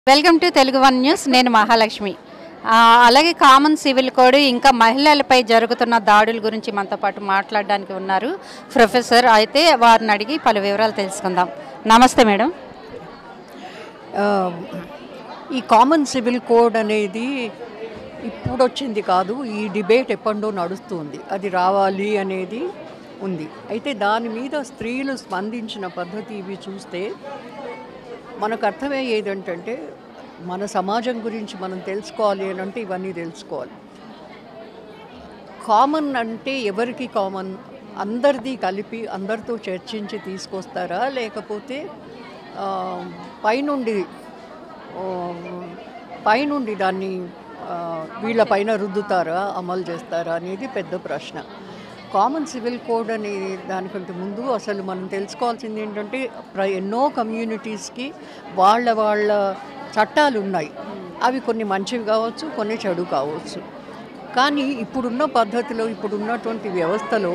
welcome to Telugu one news నేను మహాలక్ష్మి ఆ, అలాగే కామన్ సివిల్ కోడ్ ఇంకా మహిళలపై జరుగుతున్న దాడుల గురించి మనతో పాటు మాట్లాడడానికి ఉన్నారు ప్రొఫెసర్ అయితే వారిని అడిగి పలు వివరాలు తెలుసుకుందాం నమస్తే మేడం ఆ, ఈ కామన్ సివిల్ కోడ్ అనేది ఇప్పుడు వచ్చింది కాదు ఈ డిబేట్ ఎప్పటిదో నడుస్తుంది అది రావాలి అనేది ఉంది అయితే దాని మీద స్త్రీలు స్పందించిన పద్ధతి ఇవి చూస్తే మనకు అర్థమయ్యేది ఏంటంటే మన సమాజం గురించి మనం తెలుసుకోవాలి అని అంటే ఇవన్నీ తెలుసుకోవాలి కామన్ అంటే ఎవరికి కామన్ అందరిది కలిపి అందరితో చర్చించి తీసుకొస్తారా లేకపోతే ఆ, పైనుండి ఆ, పైనుండి దాన్ని ఆ, వీళ్ళ పైన రుద్దుతారా అమలు చేస్తారా అనేది పెద్ద ప్రశ్న కామన్ సివిల్ కోడ్ అనే దానికంటే ముందు అసలు మనం తెలుసుకోవాల్సింది ఏంటంటే ప్ర ఎన్నో కమ్యూనిటీస్కి వాళ్ళ వాళ్ళ చట్టాలు ఉన్నాయి అవి కొన్ని మంచివి కావచ్చు కొన్ని చెడు కావచ్చు కానీ ఇప్పుడున్న పద్ధతిలో ఇప్పుడున్నటువంటి వ్యవస్థలో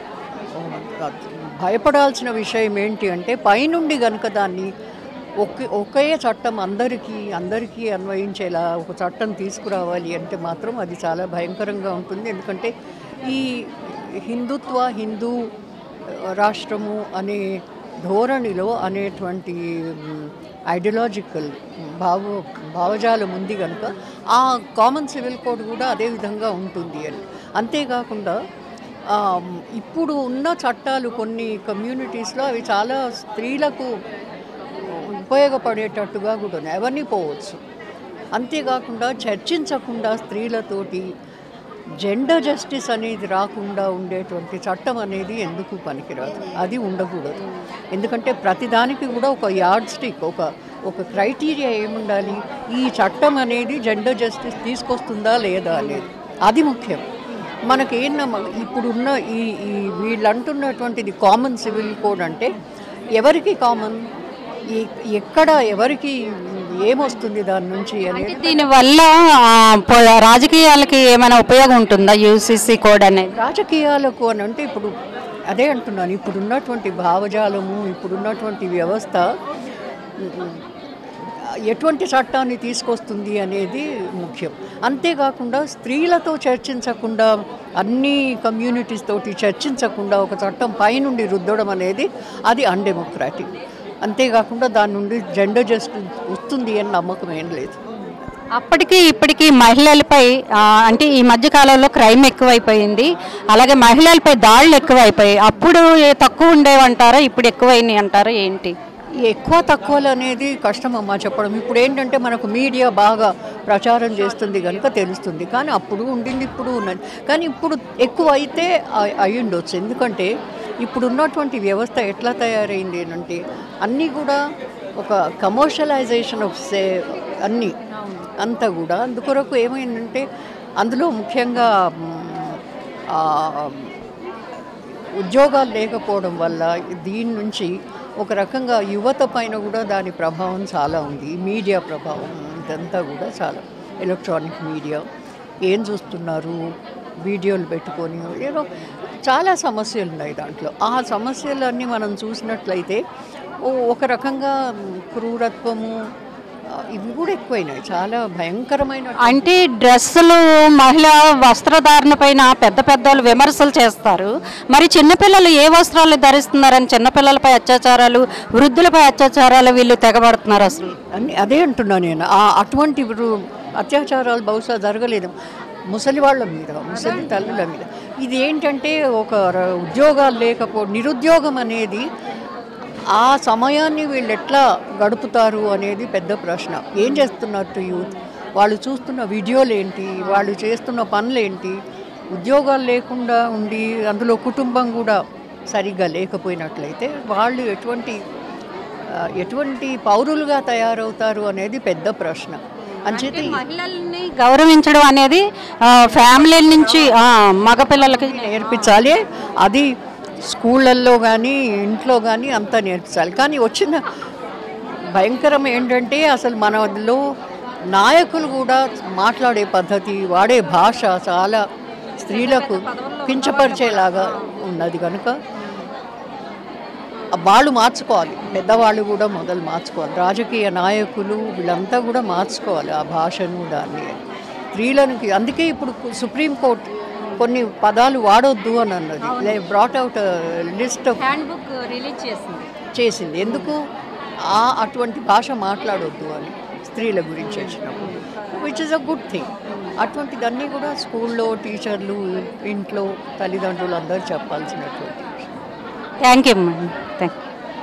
భయపడాల్సిన విషయం ఏంటి అంటే పైనుండి కనుక దాన్ని ఒకే ఒకే చట్టం అందరికీ అందరికీ అన్వయించేలా ఒక చట్టం తీసుకురావాలి అంటే మాత్రం అది చాలా భయంకరంగా ఉంటుంది ఎందుకంటే ఈ హిందుత్వ హిందూ రాష్ట్రము అనే ధోరణిలో అనేటువంటి ఐడియాలజికల్ భావ భావజాలం ఉంది కనుక ఆ కామన్ సివిల్ కోడ్ కూడా అదే విధంగా ఉంటుంది అని అంతేకాకుండా ఆ, ఇప్పుడు ఉన్న చట్టాలు కొన్ని కమ్యూనిటీస్లో అవి చాలా స్త్రీలకు ఉపయోగపడేటట్టుగా కూడా ఉన్నాయి అవన్నీ పోవచ్చు అంతేకాకుండా చర్చించకుండా స్త్రీలతోటి జెండర్ జస్టిస్ అనేది రాకుండా ఉండేటువంటి చట్టం అనేది ఎందుకు పనికిరాదు అది ఉండకూడదు ఎందుకంటే ప్రతిదానికి కూడా ఒక యార్డ్ స్టిక్ ఒక ఒక క్రైటీరియా ఏముండాలి ఈ చట్టం అనేది జెండర్ జస్టిస్ తీసుకొస్తుందా లేదా అనేది అది ముఖ్యం మనకి ఏంటమ్మా ఇప్పుడున్న ఈ ఈ వీళ్ళు అంటున్నటువంటిది కామన్ సివిల్ కోడ్ అంటే ఎవరికి కామన్ ఈ ఎక్కడ ఎవరికి ఏమొస్తుంది దాని నుంచి అనేది దీనివల్ల ఆ, పో- రాజకీయాలకి ఏమైనా ఉపయోగం ఉంటుందా యూసీసీ కోడ్ అనేది రాజకీయాలకు అని అంటే ఇప్పుడు అదే అంటున్నాను ఇప్పుడున్నటువంటి భావజాలము ఇప్పుడున్నటువంటి వ్యవస్థ ఉమ్, ఎటువంటి చట్టాన్ని తీసుకొస్తుంది అనేది ముఖ్యం అంతేకాకుండా స్త్రీలతో చర్చించకుండా అన్ని కమ్యూనిటీస్ తోటి చర్చించకుండా ఒక చట్టం పైనుండి రుద్దడం అనేది అది అన్డెమోక్రాటిక్ అంతేకాకుండా దాని నుండి జెండర్ జస్టిస్ వస్తుంది అని నమ్మకం ఏం లేదు అప్పటికి ఇప్పటికీ మహిళలపై ఆ, అంటే ఈ మధ్య కాలంలో క్రైమ్ ఎక్కువైపోయింది అలాగే మహిళలపై దాడులు ఎక్కువైపోయాయి అప్పుడు ఏ- తక్కువ ఉండేవంటారా ఇప్పుడు ఎక్కువైనాయి అంటారా ఏంటి ఈ ఎక్కువ తక్కువలు అనేది కష్టం అమ్మా చెప్పడం ఇప్పుడు ఏంటంటే మనకు మీడియా బాగా ప్రచారం చేస్తుంది కనుక తెలుస్తుంది కానీ అప్పుడు ఉండింది ఇప్పుడు ఉన్నది కానీ ఇప్పుడు ఎక్కువ అయితే అ- అయి ఉండొచ్చు ఎందుకంటే ఇప్పుడు ఉన్నటువంటి వ్యవస్థ ఎట్లా తయారైంది అంటే అన్నీ కూడా ఒక కమర్షియలైజేషన్ ఆఫ్ సే అన్నీ అంతా కూడా అందుకొరకు ఏమైందంటే అందులో ముఖ్యంగా మ్, ఆ, ఉద్యోగాలు లేకపోవడం వల్ల దీని నుంచి ఒక రకంగా యువత పైన కూడా దాని ప్రభావం చాలా ఉంది ఈ మీడియా ప్రభావం ఇదంతా కూడా చాలా ఎలక్ట్రానిక్ మీడియా ఏం చూస్తున్నారు వీడియోలు పెట్టుకొని ఏదో చాలా సమస్యలు ఉన్నాయి దాంట్లో ఆ సమస్యలన్నీ మనం చూసినట్లయితే ఓ- ఒక రకంగా క్రూరత్వము ఆ, ఇవి కూడా ఎక్కువైనాయి చాలా భయంకరమైన అంటే డ్రెస్సులు మహిళ వస్త్రధారణ పైన పెద్ద పెద్దలు విమర్శలు చేస్తారు మరి చిన్నపిల్లలు ఏ వస్త్రాలు ధరిస్తున్నారని చిన్నపిల్లలపై అత్యాచారాలు వృద్ధులపై అత్యాచారాలు వీళ్ళు తెగబడుతున్నారు అసలు అన్ని అదే అంటున్నా నేను ఆ అటువంటి రు- అత్యాచారాలు బహుశా జరగలేదు ముసలి వాళ్ళ మీద ముసలి తల్లుల మీద ఇది ఏంటంటే ఒక ర- ఉద్యోగాలు లేకపో నిరుద్యోగం అనేది ఆ సమయాన్ని వీళ్ళు ఎట్లా గడుపుతారు అనేది పెద్ద ప్రశ్న ఏం చేస్తున్నట్టు యూత్ వాళ్ళు చూస్తున్న వీడియోలు ఏంటి వాళ్ళు చేస్తున్న పనులు ఏంటి ఉద్యోగాలు లేకుండా ఉండి అందులో కుటుంబం కూడా సరిగ్గా లేకపోయినట్లయితే వాళ్ళు ఎటువంటి ఆ, ఎటువంటి పౌరులుగా తయారవుతారు అనేది పెద్ద ప్రశ్న అంచేత ఈ మహిళల్ని గౌరవించడం అనేది ఆ, ఫ్యామిలీ నుంచి ఆ, మగపిల్లలకి నేర్పించాలి అది స్కూళ్ళల్లో కానీ ఇంట్లో కానీ అంతా నేర్పించాలి కానీ వచ్చిన భయంకరం ఏంటంటే అసలు మనలో నాయకులు కూడా మాట్లాడే పద్ధతి వాడే భాష చాలా స్త్రీలకు కించపరిచేలాగా ఉన్నది కనుక వాళ్ళు మార్చుకోవాలి పెద్దవాళ్ళు కూడా మొదలు మార్చుకోవాలి రాజకీయ నాయకులు వీళ్ళంతా కూడా మార్చుకోవాలి ఆ భాషను దాన్ని స్త్రీలను అందుకే ఇప్పుడు సుప్రీంకోర్టు కొన్ని పదాలు వాడొద్దు అని అన్నది brought out list of hand book release చేసింది చేసింది ఎందుకు ఆ అటువంటి భాష మాట్లాడొద్దు అని స్త్రీల గురించి వచ్చినప్పుడు which is a good thing అటువంటిదన్నీ కూడా స్కూల్లో టీచర్లు ఇంట్లో తల్లిదండ్రులు అందరూ చెప్పాల్సినటువంటి విషయం థ్యాంక్ యూ మేడం థ్యాంక్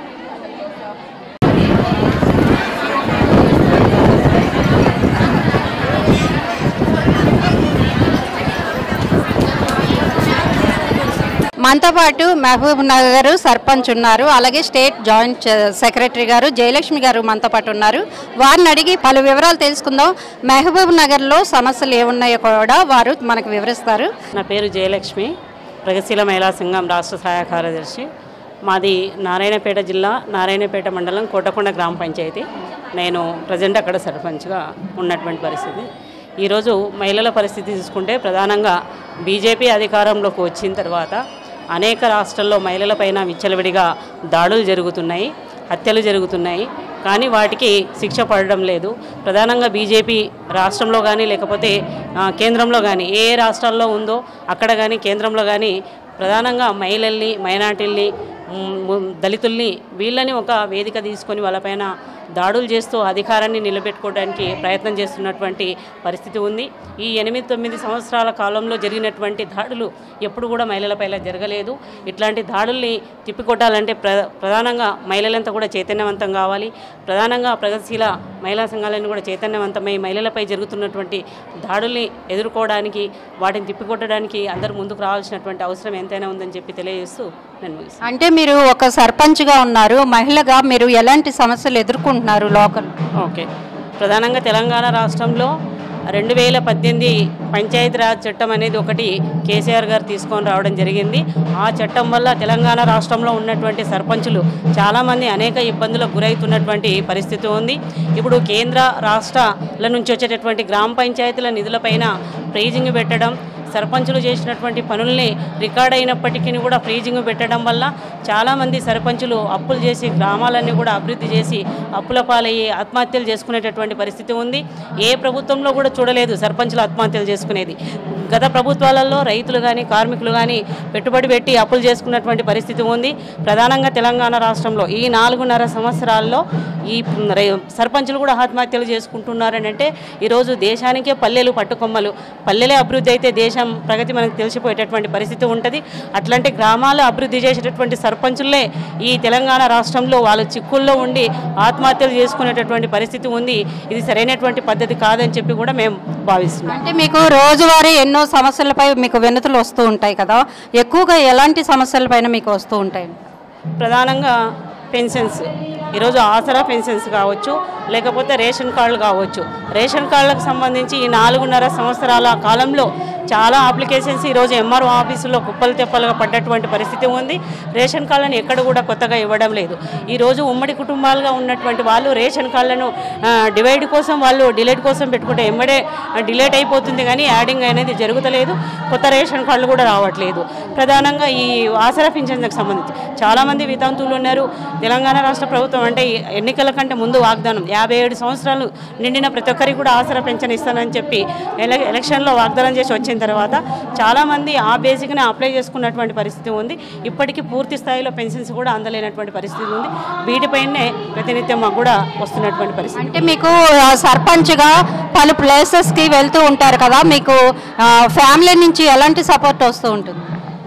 మనతో పాటు మహబూబ్ నగర్ సర్పంచ్ ఉన్నారు అలాగే స్టేట్ జాయింట్ సెక్రటరీ గారు జయలక్ష్మి గారు మనతో పాటు ఉన్నారు వారిని అడిగి పలు వివరాలు తెలుసుకుందాం మహబూబ్ నగర్లో సమస్యలు ఏమున్నాయో కూడా వారు మనకు వివరిస్తారు నా పేరు జయలక్ష్మి ప్రగతిశీల మహిళా సంఘం రాష్ట్ర సహాయ కార్యదర్శి మాది నారాయణపేట జిల్లా నారాయణపేట మండలం కోటకొండ గ్రామ పంచాయతీ నేను ప్రజెంట్ అక్కడ సర్పంచ్గా ఉన్నటువంటి పరిస్థితి ఈరోజు మహిళల పరిస్థితి చూసుకుంటే ప్రధానంగా బీజేపీ అధికారంలోకి వచ్చిన తర్వాత అనేక రాష్ట్రాల్లో మహిళలపైన విచ్చలవిడిగా దాడులు జరుగుతున్నాయి హత్యలు జరుగుతున్నాయి కానీ వాటికి శిక్ష పడడం లేదు ప్రధానంగా బీజేపీ రాష్ట్రంలో కానీ లేకపోతే ఆ, కేంద్రంలో కానీ ఏ ఏ రాష్ట్రాల్లో ఉందో అక్కడ కానీ కేంద్రంలో కానీ ప్రధానంగా మహిళల్ని మైనార్టీల్ని మ్, మ్, దళితుల్ని వీళ్ళని ఒక వేదిక తీసుకొని వాళ్ళపైన దాడులు చేస్తూ అధికారాన్ని నిలబెట్టుకోవడానికి ప్రయత్నం చేస్తున్నటువంటి పరిస్థితి ఉంది ఈ ఎనిమిది తొమ్మిది సంవత్సరాల కాలంలో జరిగినటువంటి దాడులు ఎప్పుడు కూడా మహిళలపైన జరగలేదు ఇట్లాంటి దాడుల్ని తిప్పికొట్టాలంటే ప్ర ప్రధానంగా మహిళలంతా కూడా చైతన్యవంతం కావాలి ప్రధానంగా ప్రగతిశీల మహిళా సంఘాలను కూడా చైతన్యవంతమై మహిళలపై జరుగుతున్నటువంటి దాడుల్ని ఎదుర్కోవడానికి వాటిని తిప్పికొట్టడానికి అందరూ ముందుకు రావాల్సినటువంటి అవసరం ఎంతైనా ఉందని చెప్పి తెలియజేస్తూ నేను ముగిస్తాను అంటే మీరు ఒక సర్పంచ్గా ఉన్నారు మహిళగా మీరు ఎలాంటి సమస్యలు ఎదుర్కొంటున్నారు లోకల్ ఓకే ప్రధానంగా తెలంగాణ రాష్ట్రంలో రెండు వేల పద్దెనిమిది పంచాయతీరాజ్ చట్టం అనేది ఒకటి కేసీఆర్ గారు తీసుకొని రావడం జరిగింది ఆ చట్టం వల్ల తెలంగాణ రాష్ట్రంలో ఉన్నటువంటి సర్పంచులు చాలామంది అనేక ఇబ్బందులకు గురవుతున్నటువంటి పరిస్థితి ఉంది ఇప్పుడు కేంద్ర రాష్ట్రాల నుంచి వచ్చేటటువంటి గ్రామ పంచాయతీల నిధులపైన ప్రైజింగ్ పెట్టడం సర్పంచులు చేసినటువంటి పనుల్ని రికార్డ్ అయినప్పటికీ కూడా ఫ్రీజింగ్ పెట్టడం వల్ల చాలామంది సర్పంచులు అప్పులు చేసి గ్రామాలన్నీ కూడా అభివృద్ధి చేసి అప్పుల పాలయ్యి ఆత్మహత్యలు చేసుకునేటటువంటి పరిస్థితి ఉంది ఏ ప్రభుత్వంలో కూడా చూడలేదు సర్పంచులు ఆత్మహత్యలు చేసుకునేది గత ప్రభుత్వాలలో రైతులు కానీ కార్మికులు కానీ పెట్టుబడి పెట్టి అప్పులు చేసుకున్నటువంటి పరిస్థితి ఉంది ప్రధానంగా తెలంగాణ రాష్ట్రంలో ఈ నాలుగున్నర సంవత్సరాల్లో ఈ రై- సర్పంచులు కూడా ఆత్మహత్యలు చేసుకుంటున్నారని అంటే ఈరోజు దేశానికే పల్లెలు పట్టుకొమ్మలు పల్లెలే అభివృద్ధి అయితే దేశం ప్రగతి మనకు తెలిసిపోయేటటువంటి పరిస్థితి ఉంటుంది అట్లాంటి గ్రామాలు అభివృద్ధి చేసేటటువంటి సర్పంచులే ఈ తెలంగాణ రాష్ట్రంలో వాళ్ళ చిక్కుల్లో ఉండి ఆత్మహత్యలు చేసుకునేటటువంటి పరిస్థితి ఉంది ఇది సరైనటువంటి పద్ధతి కాదని చెప్పి కూడా మేము భావిస్తున్నాం అంటే మీకు రోజువారీ ఎన్నో సమస్యలపై మీకు వినతులు వస్తూ ఉంటాయి కదా ఎక్కువగా ఎలాంటి సమస్యలపైన మీకు వస్తూ ఉంటాయి ప్రధానంగా పెన్షన్స్ ఈరోజు ఆసరా పెన్షన్స్ కావచ్చు లేకపోతే రేషన్ కార్డులు కావచ్చు రేషన్ కార్డులకు సంబంధించి ఈ నాలుగున్నర సంవత్సరాల కాలంలో చాలా అప్లికేషన్స్ ఈరోజు ఎంఆర్ఓ ఆఫీసులో కుప్పలు తెప్పలుగా పడ్డటువంటి పరిస్థితి ఉంది రేషన్ కార్డులను ఎక్కడ కూడా కొత్తగా ఇవ్వడం లేదు ఈరోజు ఉమ్మడి కుటుంబాలుగా ఉన్నటువంటి వాళ్ళు రేషన్ కార్డులను ఆ, డివైడ్ కోసం వాళ్ళు డిలేట్ కోసం పెట్టుకుంటే ఎమ్మడే డిలేట్ అయిపోతుంది కానీ యాడింగ్ అనేది జరుగుతలేదు కొత్త రేషన్ కార్డులు కూడా రావట్లేదు ప్రధానంగా ఈ ఆసరా పింఛన్లకు సంబంధించి చాలామంది వితంతువులు ఉన్నారు తెలంగాణ రాష్ట్ర ప్రభుత్వం అంటే ఈ ఎన్నికల కంటే ముందు వాగ్దానం యాభై ఏడు సంవత్సరాలు నిండిన ప్రతి ఒక్కరికి కూడా ఆసరా పెన్షన్ ఇస్తానని చెప్పి ఎల- ఎలక్షన్లో వాగ్దానం చేసి వచ్చిన తర్వాత చాలామంది ఆ బేసిక్ని అప్లై చేసుకున్నటువంటి పరిస్థితి ఉంది ఇప్పటికీ పూర్తి స్థాయిలో పెన్షన్స్ కూడా అందలేనటువంటి పరిస్థితి ఉంది వీటిపైనే ప్రతినిత్యం మాకు కూడా వస్తున్నటువంటి పరిస్థితి అంటే మీకు ఆ, సర్పంచ్గా పలు ప్లేసెస్కి వెళ్తూ ఉంటారు కదా మీకు ఆ, ఫ్యామిలీ నుంచి ఎలాంటి సపోర్ట్ వస్తూ ఉంటుంది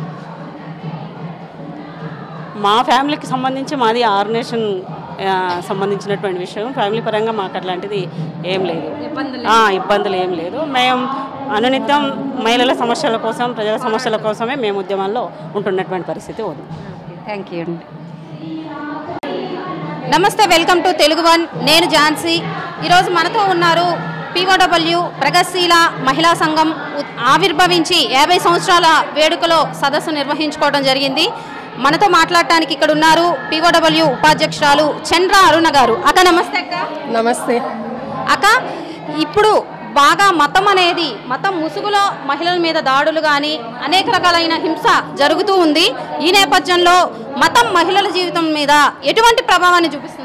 మా ఫ్యామిలీకి సంబంధించి మాది ఆర్గనైజేషన్ ఆ, సంబంధించినటువంటి విషయం ఫ్యామిలీ పరంగా మాకు అట్లాంటిది ఏం లేదు ఆ, ఇబ్బందులు ఏం లేదు మేము అనునిత్యం మహిళల సమస్యల కోసం ప్రజల సమస్యల కోసమే మేము ఉద్యమాల్లో ఉంటున్నటువంటి పరిస్థితి ఉంది థ్యాంక్ యూ అండి నమస్తే వెల్కమ్ టు తెలుగు వన్ నేను ఝాన్సీ ఈరోజు మనతో ఉన్నారు పిఓడబ్ల్యూ ప్రగతిశీల మహిళా సంఘం ఉ- ఆవిర్భవించి యాభై సంవత్సరాల వేడుకలో సదస్సు నిర్వహించుకోవడం జరిగింది మనతో మాట్లాడటానికి ఇక్కడ ఉన్నారు పిఓడబ్ల్యూ ఉపాధ్యక్షురాలు చంద్ర అరుణ గారు అక్క నమస్తే అక్క నమస్తే అక్క ఇప్పుడు బాగా మతం అనేది మతం ముసుగులో మహిళల మీద దాడులు కానీ అనేక రకాలైన హింస జరుగుతూ ఉంది ఈ నేపథ్యంలో మతం మహిళల జీవితం మీద ఎటువంటి ప్రభావాన్ని చూపిస్తుంది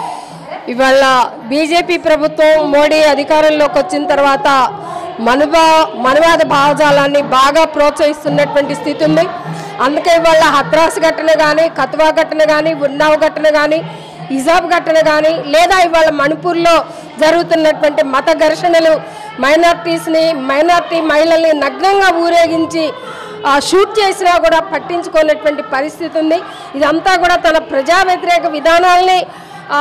ఇవాళ బీజేపీ ప్రభుత్వం మోడీ అధికారంలోకి వచ్చిన తర్వాత మనుభా మనువాద భావజాలాన్ని బాగా ప్రోత్సహిస్తున్నటువంటి స్థితి ఉంది అందుకే ఇవాళ హత్రాస్ ఘటన కానీ కత్వా ఘటన కానీ ఉన్నావ్ ఘటన కానీ హిజాబ్ ఘటన కానీ లేదా ఇవాళ మణిపూర్లో జరుగుతున్నటువంటి మత ఘర్షణలు మైనార్టీస్ని మైనార్టీ మహిళల్ని నగ్నంగా ఊరేగించి ఆ, షూట్ చేసినా కూడా పట్టించుకోనటువంటి పరిస్థితి ఉంది ఇదంతా కూడా తన ప్రజా వ్యతిరేక విధానాల్ని ఆ,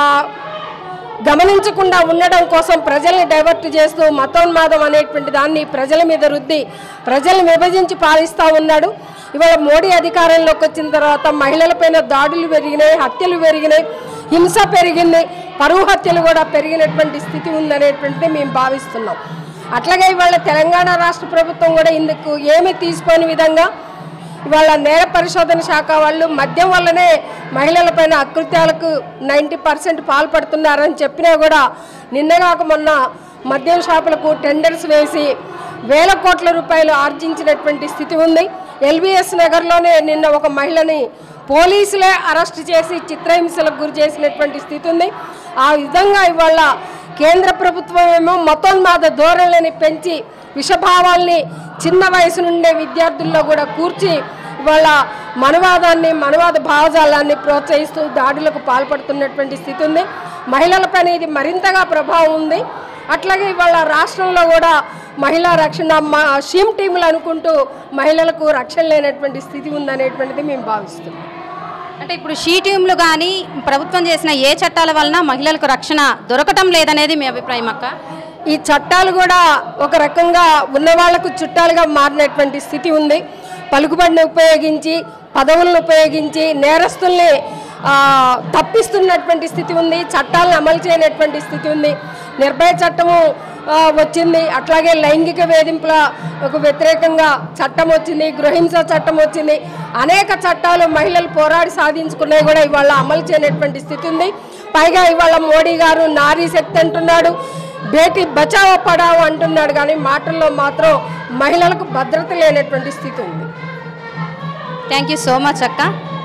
గమనించకుండా ఉండడం కోసం ప్రజల్ని డైవర్ట్ చేస్తూ మతోన్మాదం అనేటువంటి దాన్ని ప్రజల మీద రుద్ది ప్రజల్ని విభజించి పాలిస్తూ ఉన్నాడు ఇవాళ మోడీ అధికారంలోకి వచ్చిన తర్వాత మహిళలపైన దాడులు పెరిగినాయి హత్యలు పెరిగినాయి హింస పెరిగింది పరువు హత్యలు కూడా పెరిగినటువంటి స్థితి ఉందనేటువంటిది మేము భావిస్తున్నాం అట్లాగే ఇవాళ తెలంగాణ రాష్ట్ర ప్రభుత్వం కూడా ఇందుకు ఏమీ తీసుకోని విధంగా ఇవాళ నేర పరిశోధన శాఖ వాళ్ళు మద్యం వల్లనే మహిళలపైన అకృత్యాలకు నైంటీ పర్సెంట్ పాల్పడుతున్నారని చెప్పినా కూడా నిన్నగాక మొన్న మద్యం షాపులకు టెండర్స్ వేసి వేల కోట్ల రూపాయలు ఆర్జించినటువంటి స్థితి ఉంది ఎల్బిఎస్ నగర్లోనే నిన్న ఒక మహిళని పోలీసులే అరెస్ట్ చేసి చిత్రహింసలకు గురి చేసినటువంటి స్థితి ఉంది ఆ విధంగా ఇవాళ కేంద్ర ప్రభుత్వం ఏమో మతోన్మాద ధోరణిని పెంచి విషభావాల్ని చిన్న వయసు నుండే విద్యార్థుల్లో కూడా కూర్చి ఇవాళ మనవాదాన్ని మనవాద భావజాలాన్ని ప్రోత్సహిస్తూ దాడులకు పాల్పడుతున్నటువంటి స్థితి ఉంది మహిళలపైన ఇది మరింతగా ప్రభావం ఉంది అట్లాగే ఇవాళ రాష్ట్రంలో కూడా మహిళా రక్షణ మా షీమ్ టీములు అనుకుంటూ మహిళలకు రక్షణ లేనటువంటి స్థితి ఉందనేటువంటిది మేము భావిస్తున్నాం అంటే ఇప్పుడు షీ టీంలు కానీ ప్రభుత్వం చేసిన ఏ చట్టాల వలన మహిళలకు రక్షణ దొరకటం లేదనేది మీ అభిప్రాయం అక్క ఈ చట్టాలు కూడా ఒక రకంగా ఉన్న వాళ్లకు చుట్టాలుగా మారినటువంటి స్థితి ఉంది పలుకుబడిని ఉపయోగించి పదవులను ఉపయోగించి నేరస్తుల్ని ఆ, తప్పిస్తున్నటువంటి స్థితి ఉంది చట్టాలను అమలు చేయనటువంటి స్థితి ఉంది నిర్భయ చట్టము ఆ, వచ్చింది అట్లాగే లైంగిక వేధింపుల ఒక వ్యతిరేకంగా చట్టం వచ్చింది గృహింస చట్టం వచ్చింది అనేక చట్టాలు మహిళలు పోరాడి సాధించుకున్నాయి కూడా ఇవాళ అమలు చేయనటువంటి స్థితి ఉంది పైగా ఇవాళ మోడీ గారు నారీ శక్తి అంటున్నాడు బేటీ బచావో పడావో అంటున్నాడు కానీ మాటల్లో మాత్రం మహిళలకు భద్రత లేనటువంటి స్థితి ఉంది థ్యాంక్ యూ సో మచ్ అక్క